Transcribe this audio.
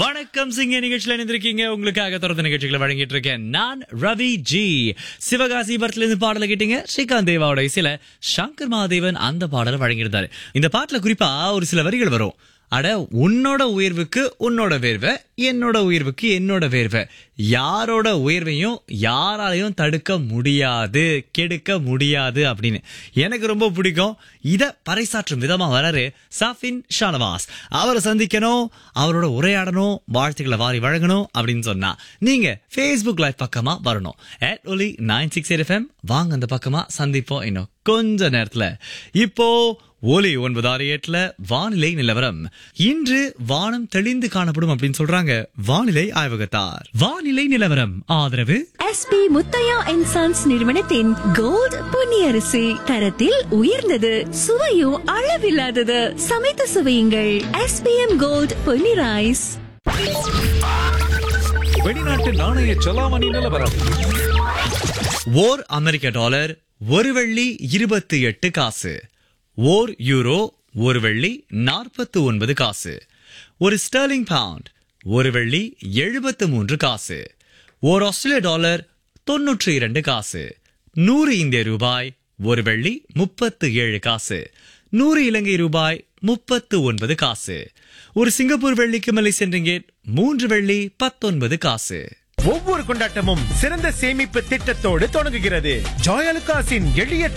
வணக்கம் சிங்க நிகழ்ச்சியில இணைந்திருக்கீங்க உங்களுக்காக தொடர்ந்து நிகழ்ச்சிகளை வழங்கிட்டு இருக்கேன் நான் ரவி ஜி சிவகாசி படத்துல இருந்து பாடலை கேட்டீங்க ஸ்ரீகாந்த் தேவாவோட இசையில சங்கர் மகாதேவன் அந்த பாடலை வழங்கியிருந்தாரு இந்த பாட்டுல குறிப்பா ஒரு சில வரிகள் வரும் அட உன்னோட உயர்வுக்கு உன்னோட வேர்வை என்னோட உயர்வுக்கு என்னோட வேர்வை யாரோட உயர்வையும் யாராலையும் தடுக்க முடியாது கெடுக்க முடியாது அப்படின்னு எனக்கு ரொம்ப பிடிக்கும் இத பறைசாற்றும் விதமா வராரு சாஃபின் ஷானவாஸ் அவரை சந்திக்கணும் அவரோட உரையாடணும் வாழ்த்துக்களை வாரி வழங்கணும் அப்படின்னு சொன்னா நீங்க ஃபேஸ்புக் லைவ் பக்கமா வரணும் at ஒலி நைன் சிக்ஸ் எஃப்எம் வாங்க அந்த பக்கமா சந்திப்போம் இன்னும் கொஞ்ச நேரத்துல இப்போ ஒலி ஒன்பது ஆறு எட்டுல வானிலை நிலவரம் இன்று வானம் தெளிந்து காணப்படும் அப்படின்னு சொல்றாங்க வானிலை ஆய்வகத்தார் வானிலை நிலவரம் ஆதரவு எஸ்பி முத்தையா அண்ட் சன்ஸ் நிறுவனத்தின் கோல்ட் பொன்னியரிசி தரத்தில் உயர்ந்தது சுவையும் அளவில்லாதது சமைத்து சுவையுங்கள் எஸ்பிஎம் கோல்ட் பொன்னி ரைஸ் வெளிநாட்டு நாணய செலாவணி நிலவரம் ஓர் அமெரிக்க டாலர் ஒரு வெள்ளி இருபத்தி எட்டு காசு ஓர் யூரோ ஒரு வெள்ளி நாற்பத்து ஒன்பது காசு ஒரு ஸ்டெர்லிங் பவுண்ட் ஒரு வெள்ளி எழுபத்து மூன்று காசு ஓர் ஆஸ்திரேலிய டாலர் தொன்னூற்றி இரண்டு காசு நூறு இந்திய ரூபாய் ஒரு வெள்ளி முப்பத்து ஏழு காசு நூறு இலங்கை ரூபாய் முப்பத்து ஒன்பது காசு ஒரு சிங்கப்பூர் வெள்ளிக்கு மலேசியன் ரிங்கெட் மூன்று வெள்ளி பத்தொன்பது காசு ஒவ்வொரு கொண்டாட்டமும் சிறந்த சேமிப்பு திட்டத்தோடு தொடங்குகிறது ஜாயலுகாஸின் எளிய